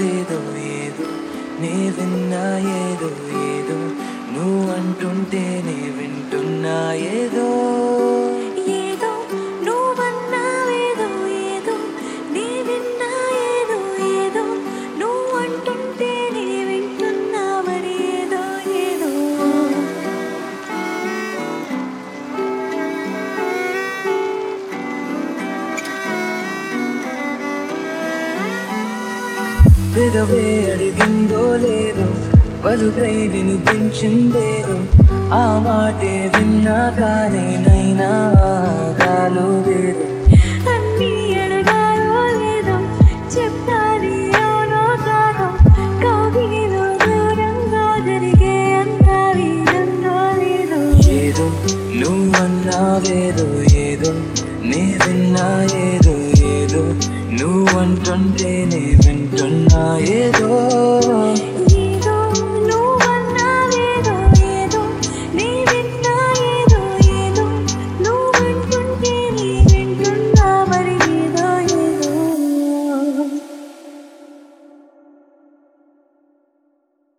ఏదో ఏదో నే విన్నా ఏదో ఏదో నువ్వు అంటుంటేనే వింటున్నా ఏదో ఏదో నువ్వన్నావేదో ఏదో నీ విన్నా ఏదో ఏదో నువ్వు అంటుంటే నీ వింటున్నా మరి ఏదో ఏదో పెదవే అడిగిందో లేదో పలుకై వినిపించిందేదో ఆ మాటే విన్నా కానీ నైనా ఆగాలో లేదు అన్నీ అడగాలో లేదో చెప్తాది అవునో కాదో కౌగిలిలో దూరంగా జరిగే అంతా వీలుందో లేదో ఏదో నువ్వన్నావేదో ఏదో నే విన్నా ఏదో ఏదో నువ్వంటుంటే నే వింటున్నా ఏదో